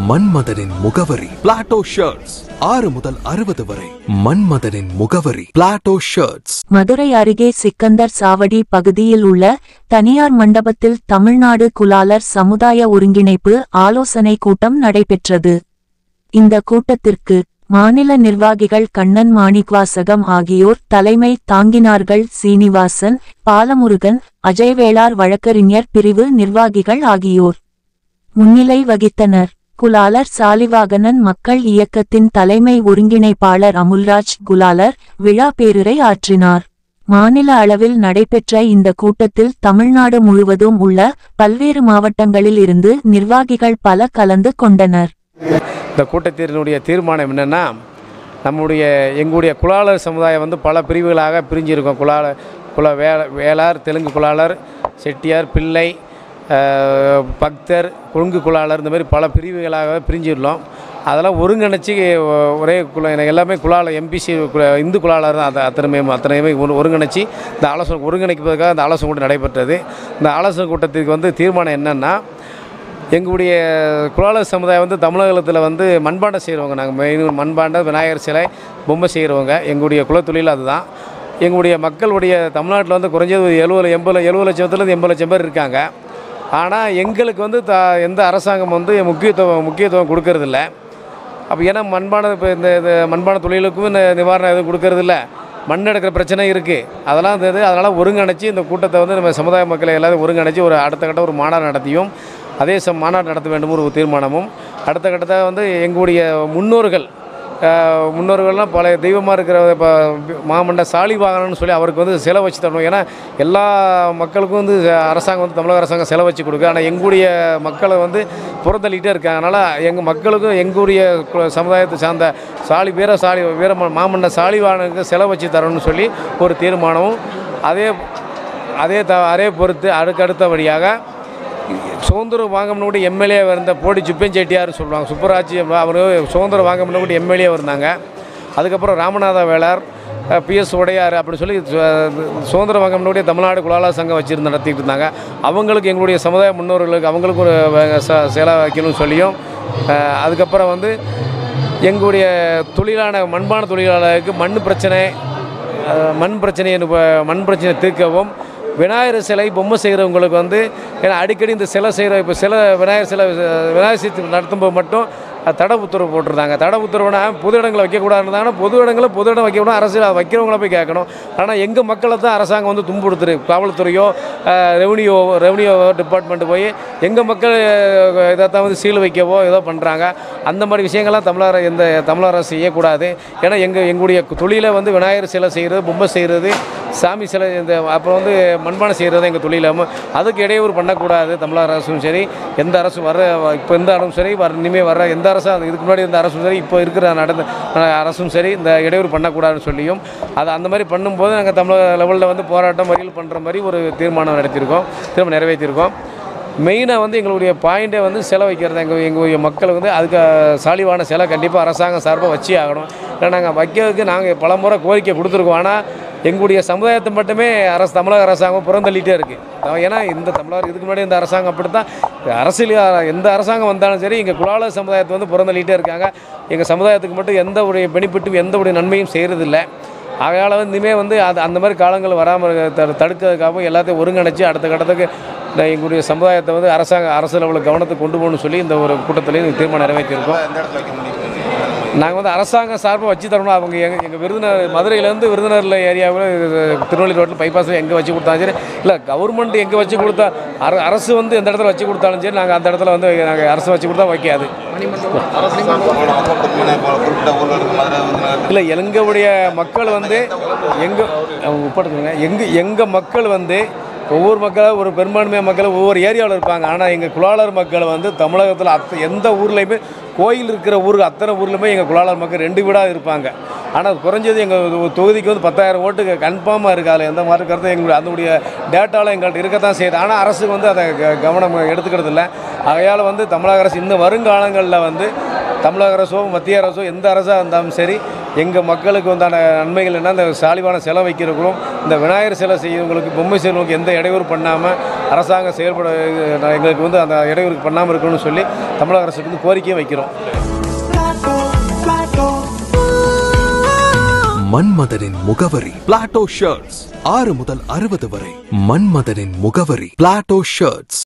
மன்மதனின் முகவரி Plato shirts ஆறு முதல் அறுபது வரை மன்மதனின் முகவரி பிளாட்டோ ஷர்ட்ஸ் மதுரை அருகே சிக்கந்தர் சாவடி பகுதியில் உள்ள தனியார் மண்டபத்தில் தமிழ்நாடு குலாலர் சமுதாய ஒருங்கிணைப்பு ஆலோசனை கூட்டம் நடைபெற்றது இந்த கூட்டத்திற்கு மாநில நிர்வாகிகள் கண்ணன் மாணிக்வாசகம் ஆகியோர் தலைமை தாங்கினார்கள் சீனிவாசன் பாலமுருகன் அஜய்வேளார் வழக்கறிஞர் பிரிவு நிர்வாகிகள் ஆகியோர் முன்னிலை வகித்தனர் குலாலர் சாலிவாகனன் மக்கள் இயக்கத்தின் தலைமை ஒருங்கிணைப்பாளர் அமுல்ராஜ் குலாலர் விழா பேருரை ஆற்றினார் மாநில அளவில் நடைபெற்ற இந்த கூட்டத்தில் தமிழ்நாடு முழுவதும் உள்ள பல்வேறு மாவட்டங்களில் இருந்து நிர்வாகிகள் பல கலந்து கொண்டனர் இந்த கூட்டத்தினுடைய தீர்மானம் என்னென்னா நம்முடைய எங்களுடைய குலாளர் சமுதாயம் வந்து பல பிரிவுகளாக பிரிஞ்சிருக்கோம் குலால குல வே வேளார் தெலுங்கு குலாளர் செட்டியார் பிள்ளை அஹ், பக்தர் கொங்கு குலாளர் இந்த மாதிரி பல பிரிவுகளாக பிரிஞ்சிடலாம் அதெல்லாம் ஒருங்கிணைச்சி ஒ- ஒரே குல எனக்கு எல்லாமே குலால எம்பிசி இந்து குலாளர் தான் அது அத்தனையுமே அத்தனையுமே ஒரு- ஒருங்கிணைச்சி இந்த ஆலோசனை ஒருங்கிணைப்பதற்காக இந்த ஆலோசனை கூட்டம் நடைபெற்றது இந்த ஆலோசனை கூட்டத்திற்கு வந்து தீர்மானம் என்னென்னா எங்களுடைய குலாளர் சமுதாயம் வந்து தமிழகத்தில் வந்து மண்பாண்டம் செய்கிறவங்க நாங்கள் மெயின் மண்பாண்டம் விநாயகர் சிலை பொம்மை செய்கிறவங்க எங்களுடைய குலத்தொழில் அதுதான் எங்களுடைய மக்களுடைய தமிழ்நாட்டில் வந்து குறைஞ்சது ஒரு எழுபது எண்பது எழுபது லட்சத்துலேருந்து எண்பது லட்சம் பேர் இருக்காங்க ஆனால் எங்களுக்கு வந்து த எந்த அரசாங்கம் வந்து முக்கியத்துவம் முக்கியத்துவம் கொடுக்கறதில்ல அப்போ ஏன்னா மண்பான இப்போ இந்த இந்த மண்பான தொழிலுக்கும் இந்த நிவாரணம் எதுவும் கொடுக்கறதில்ல மண் எடுக்கிற பிரச்சனை இருக்குது அதெல்லாம் இருந்தது அதனால் ஒருங்கிணைச்சி இந்த கூட்டத்தை வந்து நம்ம சமுதாய மக்களை எல்லாரும் ஒருங்கிணைச்சி ஒரு அடுத்த கட்ட ஒரு மாநாடு நடத்தியும் அதே சம் மாநாடு நடத்த வேண்டும் ஒரு தீர்மானமும் அடுத்த கட்டத்தில் வந்து எங்களுடைய முன்னோர்கள் அஹ், முன்னோர்கள்லாம் பழைய தெய்வமாக இருக்கிற இப்போ மாமண்ட சாலிவாகனம்னு சொல்லி அவருக்கு வந்து செலவு வச்சு தரணும் ஏன்னா எல்லா மக்களுக்கும் வந்து அரசாங்கம் வந்து தமிழக அரசாங்கம் செலவு வச்சு கொடுக்கு ஆனால் எங்களுடைய மக்களை வந்து புறந்தள்ளிகிட்டே இருக்காங்க அதனால் எங்கள் மக்களுக்கும் எங்களுடைய கு- சமுதாயத்தை சார்ந்த சாலி வீர சாலி வீர மாமன்ன சாலிவாகனுக்கு செலவு வச்சு தரணும்னு சொல்லி ஒரு தீர்மானமும் அதே அதே த அதே பொறுத்து அதுக்கு அடுத்தபடியாக சுதந்திரம் வாங்கணும்னு கூட எம்எல்ஏ இருந்த போடி சுப்பன் செட்டியார்னு சொல்லுவாங்க சுப்பராஜ் அவர் சுதந்திரம் வாங்கணும்னு கூட எம்எல்ஏ இருந்தாங்க அதுக்கப்புறம் ராமநாத வேளார் பிஎஸ் உடையார் அப்படி சொல்லி சு- சுதந்திர வாங்கம்னுடைய தமிழ்நாடு குலாலா சங்கம் வச்சுருந்து நடத்திட்டு இருந்தாங்க அவங்களுக்கு எங்களுடைய சமுதாய முன்னோர்களுக்கு அவங்களுக்கு ஒரு வே- ச- சேலை வைக்கணும்னு சொல்லியும் அஹ், அதுக்கப்புறம் வந்து எங்களுடைய தொழிலான மண்பான தொழிலாளருக்கு மண் பிரச்சனை அஹ், மண் பிரச்சனையை நு- மண் பிரச்சனை தீர்க்கவும் விநாயகர் சிலை பொம்மை செய்கிறவங்களுக்கு வந்து ஏன்னா அடிக்கடி இந்த சிலை செய்கிற இப்போ சிலை விநாயகர் சிலை அஹ், விநாயகர் சதுர்த்தி நடத்தும்போது மட்டும் அது தடை உத்தரவு போட்டிருந்தாங்க தடை உத்தரவுனா பொது இடங்களை வைக்கக்கூடாதுன்னா பொது இடங்களில் பொது இடம் வைக்கணும் அரசு அதை வைக்கிறவங்கள போய் கேட்கணும் ஆனால் எங்கள் மக்களை தான் அரசாங்கம் வந்து துன்புறுத்துரு காவல்துறையோ ரெவன்யூ ரெவன்யூ டிபார்ட்மெண்ட்டு போய் எங்கள் மக்கள் அஹ், இதைத்தான் வந்து சீல் வைக்கவோ ஏதோ பண்ணுறாங்க அந்த மாதிரி விஷயங்கள்லாம் தமிழக இந்த தமிழக அரசு செய்யக்கூடாது ஏன்னா எங்கள் எங்களுடைய தொழிலை வந்து விநாயகர் சிலை செய்கிறது பொம்மை செய்கிறது சாமி சிலை இந்த அப்புறம் வந்து மண்பானை செய்கிறது எங்கள் தொழிலும் அதுக்கு இடையூறு பண்ணக்கூடாது தமிழக அரசும் சரி எந்த அரசும் வர இப்போ எந்த அரசும் சரி வர இனிமேல் வர எந்த அரசும் இதுக்கு முன்னாடி இருந்த அரசும் சரி இப்போ இருக்கிற நடந்த அஹ், அரசும் சரி இந்த இடையூறு பண்ணக்கூடாதுன்னு சொல்லியும் அது அந்த மாதிரி பண்ணும்போது நாங்கள் தமிழக லெவலில் வந்து போராட்டம் மறியல் பண்ணுற மாதிரி ஒரு தீர்மானம் நடத்தியிருக்கோம் திரும்ப நிறைவேற்றியிருக்கோம் மெயினாக வந்து எங்களுடைய பாயிண்ட்டை வந்து சிலை வைக்கிறது எங்கள் எங்களுடைய மக்கள் வந்து அதுக்கு சாலிவான சிலை கண்டிப்பாக அரசாங்கம் சார்பாக வச்சே ஆகணும் ஏன்னா நாங்கள் வைக்கிறதுக்கு நாங்கள் பலமுறை கோரிக்கை கொடுத்துருக்கோம் ஆனால் எங்களுடைய சமுதாயத்தை மட்டுமே அரசு தமிழக அரசாங்கம் புறந்தள்ளிட்டே இருக்குது ஏன்னா இந்த தமிழக இதுக்கு முன்னாடி இந்த அரசாங்கம் அப்படி தான் அரசியல் எந்த அரசாங்கம் வந்தாலும் சரி எங்கள் குலால சமுதாயத்தை வந்து புறந்தள்ளிட்டே இருக்காங்க எங்கள் சமுதாயத்துக்கு மட்டும் எந்த ஒரு பெனிஃபிட்டும் எந்த ஒரு நன்மையும் செய்கிறதில்ல அதனால் வந்து இனிமேல் வந்து அது அந்த மாதிரி காலங்கள் வராமல் தடுக்கிறதுக்காகவும் எல்லாத்தையும் ஒருங்கிணைச்சு அடுத்த கட்டத்துக்கு இந்த எங்களுடைய சமுதாயத்தை வந்து அரசாங்க அரசு லெவலில் கவனத்துக்கு கொண்டு போகணும்னு சொல்லி இந்த ஒரு கூட்டத்திலையும் தீர்மானம் நிறைவேற்றியிருக்கோம் நாங்கள் வந்து அரசாங்கம் சார்பாக வச்சு தரணும் அவங்க எங்கள் எங்கள் விருதுநகர் மதுரையிலேருந்து விருதுநகரில் ஏரியாவில் திருநெல்வேலி ரோட்டில் பைபாஸில் எங்கே வச்சு கொடுத்தாலும் சரி இல்லை கவர்மெண்ட் எங்கே வச்சு கொடுத்தா அர அரசு வந்து எந்த இடத்துல வச்சு கொடுத்தாலும் சரி நாங்கள் அந்த இடத்துல வந்து நாங்கள் அரசு வச்சு கொடுத்தா வைக்காது குறிப்பிட்ட ஊரில் இருக்க மதுரை விருதுநகர் இல்லை எங்களுடைய மக்கள் வந்து எங்கள் உட்படுத்துங்க எங்கள் எங்கள் மக்கள் வந்து ஒவ்வொரு மக்களும் ஒரு பெரும்பான்மை மக்கள் ஒவ்வொரு ஏரியாவில் இருப்பாங்க ஆனால் எங்கள் குலாளர் மக்கள் வந்து தமிழகத்தில் அத்த எந்த ஊர்லேயுமே கோயில் இருக்கிற ஊருக்கு அத்தனை ஊர்லையுமே எங்கள் குலாளர் மக்கள் ரெண்டு வீடாக இருப்பாங்க ஆனால் குறைஞ்சது எங்கள் தொகுதிக்கு வந்து பத்தாயிரம் ஓட்டுக்கு கன்ஃபார்மாக இருக்குது அதில் எந்த மாற்று கருத்தும் எங்களுடைய அதனுடைய டேட்டாவில் எங்கள்கிட்ட இருக்கத்தான் செய்யுது ஆனால் அரசுக்கு வந்து அதை க- கவனம் எடுத்துக்கிறது இல்லை ஆகையால் வந்து தமிழக அரசு இன்னும் வருங்காலங்களில் வந்து தமிழக அரசோ மத்திய அரசோ எந்த அரசாக இருந்தாலும் சரி எங்கள் மக்களுக்கு உண்டான நன்மைகள் என்ன இந்த சாலிவான சிலை வைக்கிறவங்களும் இந்த விநாயகர் சிலை செய்யறவங்களுக்கு பொம்மை செய்யறவங்களுக்கு எந்த இடையூறு பண்ணாமல் அரசாங்கம் செயல்பட எங்களுக்கு வந்து அந்த இடையூறு பண்ணாமல் இருக்கணும்னு சொல்லி தமிழக அரசுக்கு வந்து கோரிக்கையும் வைக்கிறோம் மன்மதனின் முகவரி பிளாட்டோ ஷர்ட்ஸ் ஆறு முதல் அறுபது வரை மன்மதனின் முகவரி பிளாட்டோ ஷர்ட்ஸ்